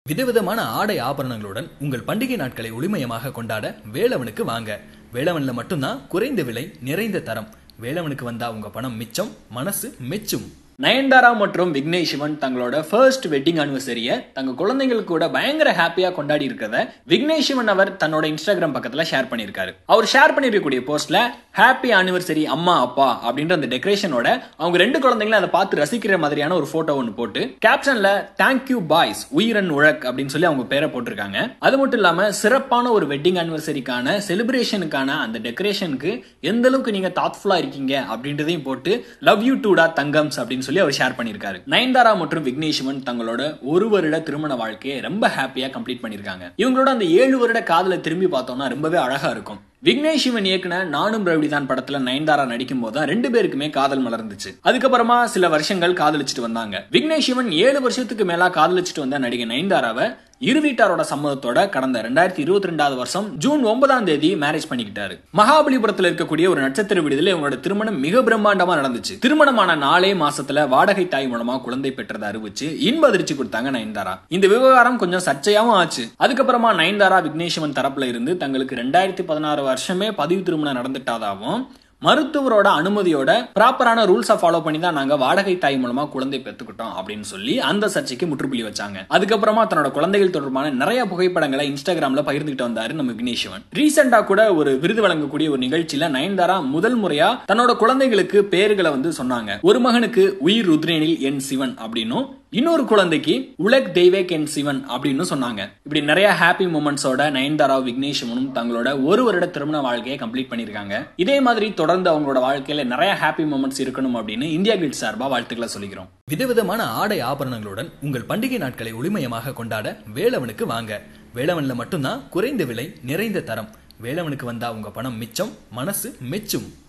விதவிதமான ஆடை ஆபரணங்களுடன் உங்கள் பண்டிகை நாட்களை ஒளிமயமாக கொண்டாட வேலவனுக்கு வாங்க வேலவன்ல மட்டும்தான் குறைந்த விலை நிறைந்த தரம் வேலவனுக்கு வந்தா உங்க பணம் மிச்சம் மனசு மெச்சும் நயன்தாரா மற்றும் விக்னேஷ் சிவன் தங்களோட ஃபர்ஸ்ட் வெட்டிங் அனிவர்சரியை தங்க குழந்தைகள் கூட பயங்கர ஹாப்பியா கொண்டாடி இருக்கிறத விக்னேஷ் சிவன் அவர் தன்னோட இன்ஸ்டாகிராம் பக்கத்துல ஷேர் பண்ணியிருக்காரு அவர் ஷேர் பண்ணிருக்கக்கூடிய போஸ்ட்ல ஹாப்பி அனிவர்சரி அம்மா அப்பா அப்படின்ற அந்த டெக்கரேஷனோட அவங்க ரெண்டு குழந்தைங்களும் அதை பார்த்து ரசிக்கிற மாதிரியான ஒரு போட்டோ ஒன்று போட்டு கேப்ஷன்ல தேங்க்யூ பாய்ஸ் உயிரன் உழக் அப்படின்னு சொல்லி அவங்க பேரை போட்டிருக்காங்க அது மட்டும் இல்லாம சிறப்பான ஒரு வெட்டிங் அனிவர்சரிக்கான செலிப்ரேஷனுக்கான அந்த டெக்கரேஷனுக்கு எந்த அளவுக்கு நீங்க தாட்ஃபுல்லா இருக்கீங்க அப்படின்றதையும் போட்டு லவ் யூ டூடா தங்கம்ஸ் அப்படின்னு சொல்லி அவர் ஷேர் பண்ணியிருக்காரு நயன்தாரா மற்றும் விக்னேஷ் சிவன் தங்களோட ஒரு வருட திருமண வாழ்க்கையை ரொம்ப ஹாப்பியா கம்ப்ளீட் பண்ணிருக்காங்க இவங்களோட அந்த ஏழு வருட காதலை திரும்பி பார்த்தோம்னா ரொம்பவே அழகா இருக்கும் விக்னேஷ் சிவன் இயக்குன நானும் ரவுடிதான் படத்துல நயன்தாரா நடிக்கும் போது ரெண்டு பேருக்குமே காதல் மலர்ந்துச்சு அதுக்கப்புறமா சில வருஷங்கள் காதலிச்சுட்டு வந்தாங்க விக்னேஷ் சிவன் ஏழு வருஷத்துக்கு மேலா காதலிச்சுட்டு வந்த நடிகை நயன்தாராவை இரு வீட்டாரோட சம்மதத்தோட கடந்த ரெண்டாயிரத்தி இருபத்தி ரெண்டாவது வருஷம் ஜூன் ஒன்பதாம் தேதி மேரேஜ் பண்ணிக்கிட்டாரு மகாபலிபுரத்துல இருக்கக்கூடிய ஒரு நட்சத்திர விடுதலை இவங்களோட திருமணம் மிக பிரம்மாண்டமா நடந்துச்சு திருமணமான நாலே மாசத்துல வாடகை தாய் மூலமா குழந்தை பெற்றதை அறிவிச்சு இன்ப அதிர்ச்சி கொடுத்தாங்க நயன்தாரா இந்த விவகாரம் கொஞ்சம் சர்ச்சையாவும் ஆச்சு அதுக்கப்புறமா நயன்தாரா விக்னேஷ்வன் தரப்புல இருந்து தங்களுக்கு ரெண்டாயிரத்தி பதினாறு வருஷமே பதிவு திருமணம் நடந்துட்டாதாவும் மருத்துவரோட அனுமதியோட ப்ராப்பரான ரூல்ஸை ஃபாலோ பண்ணி தான் நாங்க வாடகை தாய் மூலமா குழந்தை பெற்றுக்கிட்டோம் அப்படின்னு சொல்லி அந்த சர்ச்சைக்கு முற்றுப்புள்ளி வச்சாங்க அதுக்கப்புறமா தன்னோட குழந்தைகள் தொடர்பான நிறைய புகைப்படங்களை இன்ஸ்டாகிராம்ல பகிர்ந்துட்டு வந்தாரு நம்ம விக்னேஷ்வன் ரீசெண்டா கூட ஒரு விருது வழங்கக்கூடிய ஒரு நிகழ்ச்சியில நயன்தாரா முதல் முறையா தன்னோட குழந்தைகளுக்கு பேர்களை வந்து சொன்னாங்க ஒரு மகனுக்கு உயிர் ருத்ரேனில் என் சிவன் அப்படின்னும் இன்னொரு குழந்தைக்கு உலக் தெய்வேக் என் சிவன் அப்படின்னு சொன்னாங்க இப்படி நிறைய ஹாப்பி மூமெண்ட்ஸோட நயன்தாரா விக்னேஷனும் தங்களோட ஒரு வருட திருமண வாழ்க்கையை கம்ப்ளீட் பண்ணிருக்காங்க இதே மாதிரி தொடர்ந்து அவங்களோட வாழ்க்கையில நிறைய ஹாப்பி மூமெண்ட்ஸ் இருக்கணும் அப்படின்னு இந்தியா கிட் சார்பா வாழ்த்துக்களை சொல்லிக்கிறோம் விதவிதமான ஆடை ஆபரணங்களுடன் உங்கள் பண்டிகை நாட்களை ஒளிமயமாக கொண்டாட வேலவனுக்கு வாங்க வேலவன்ல மட்டும்தான் குறைந்த விலை நிறைந்த தரம் வேலவனுக்கு வந்தா உங்க பணம் மிச்சம் மனசு மெச்சும்